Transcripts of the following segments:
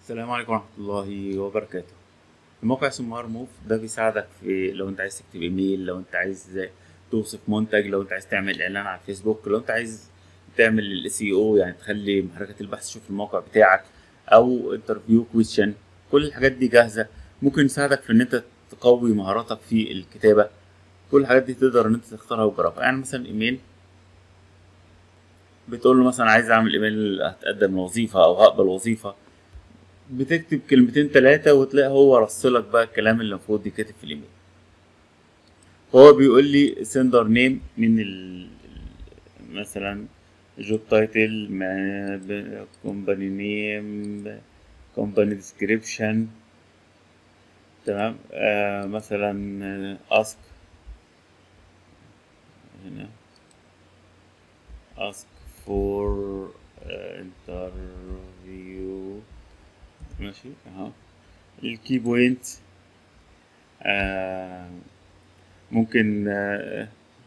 السلام عليكم ورحمة الله وبركاته الموقع اسمه مار موف ده بيساعدك في لو انت عايز تكتب ايميل لو انت عايز توصف منتج لو انت عايز تعمل اعلان على الفيسبوك لو انت عايز تعمل الاس او يعني تخلي محركات البحث تشوف الموقع بتاعك او انترفيو كويشن كل الحاجات دي جاهزة ممكن يساعدك في ان انت تقوي مهاراتك في الكتابة كل الحاجات دي تقدر ان انت تختارها وتجربها يعني مثلا ايميل بتقول له مثلا عايز اعمل ايميل هتقدم لوظيفة او هقبل وظيفة بتكتب كلمتين تلاتة وتلاقي هو رصلك بقى الكلام اللي المفروض يتكتب في الايميل هو بيقول لي سندر نيم من ال مثلا جوب تايتل كومباني نيم كومباني ديسكريبشن تمام آه مثلا اسك هنا ask for uh, interview ماشي اهو الكي بوينت آه ممكن آه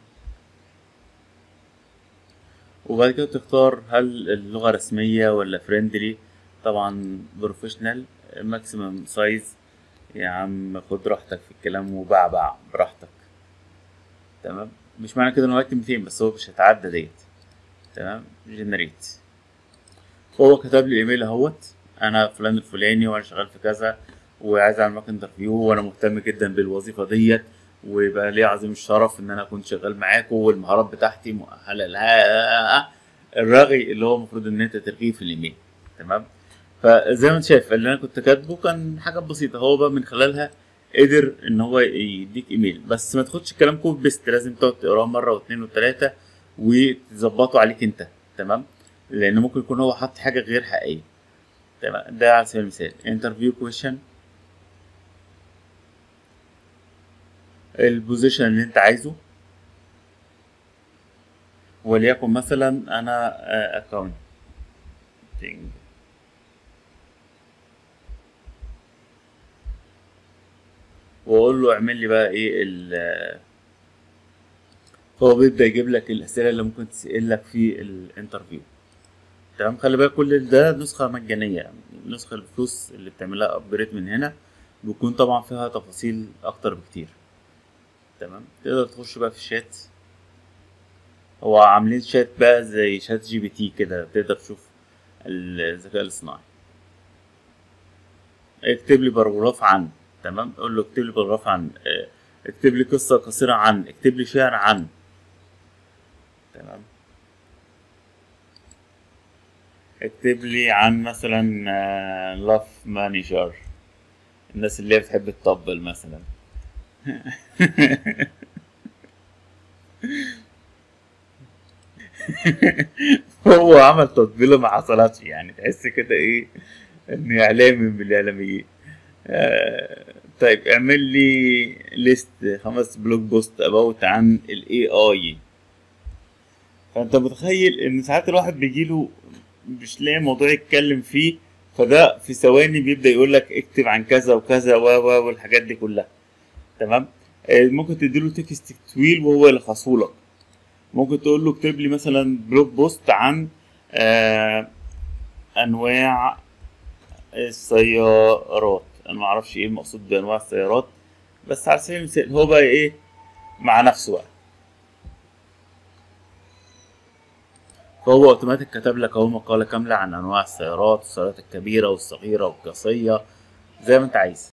وبعد كده تختار هل اللغة رسمية ولا فريندلي طبعا بروفيشنال ماكسيمم سايز يا عم خد راحتك في الكلام وبعبع براحتك تمام مش معنى كده انه هيكتب 200 بس هو مش هيتعدى ديت تمام جنريت هو كتب لي ايميل اهوت انا فلان الفلاني وانا شغال في كذا وعايز اعمل معاك انترفيو وانا مهتم جدا بالوظيفه ديت ويبقى لي عظيم الشرف ان انا اكون شغال معاكم والمهارات بتاعتي مؤهله لها الرغي اللي هو المفروض ان انت ترغيه في الايميل تمام فزي ما انت شايف اللي انا كنت كاتبه كان حاجات بسيطه هو بقى من خلالها قدر ان هو يديك ايميل بس ما تاخدش الكلام كوب بيست لازم تقعد تقراه مره واثنين وثلاثه وتظبطه عليك انت تمام لان ممكن يكون هو حاط حاجه غير حقيقيه تمام ده على سبيل المثال انترفيو كويشن البوزيشن اللي انت عايزه وليكن مثلا انا اكونتنج واقول له اعمل لي بقى ايه ال هو بيبدا يجيب لك الاسئله اللي ممكن تسال لك في الانترفيو تمام خلي بالك كل ده نسخه مجانيه يعني النسخه الفلوس اللي بتعملها ابجريد من هنا بيكون طبعا فيها تفاصيل اكتر بكتير تمام تقدر تخش بقى في الشات هو عاملين شات بقى زي شات جي بي تي كده تقدر تشوف الذكاء الاصطناعي اكتب لي باراجراف عن تمام قول له اكتب لي باراجراف عن اكتب لي قصة قصيرة عن اكتب لي شعر عن تمام اكتب لي عن مثلا لاف مانجر الناس اللي هي بتحب تطبل مثلا هو عمل تطبيله ما حصلتش يعني تحس كده ايه انه اعلامي من الاعلاميين آه طيب اعمل لي ليست خمس بلوج بوست اباوت عن الاي اي فانت متخيل ان ساعات الواحد بيجيله مش لاقي موضوع يتكلم فيه فده في ثواني بيبدا يقول لك اكتب عن كذا وكذا و و والحاجات دي كلها تمام آه ممكن تديله تكست طويل وهو يلخصه لك ممكن تقول له اكتب لي مثلا بلوج بوست عن آه انواع السيارات انا ما اعرفش ايه المقصود بانواع السيارات بس على سبيل المثال هو بقى ايه مع نفسه بقى فهو اوتوماتيك كتب لك اهو مقاله كامله عن انواع السيارات السيارات الكبيره والصغيره والقصيه زي ما انت عايز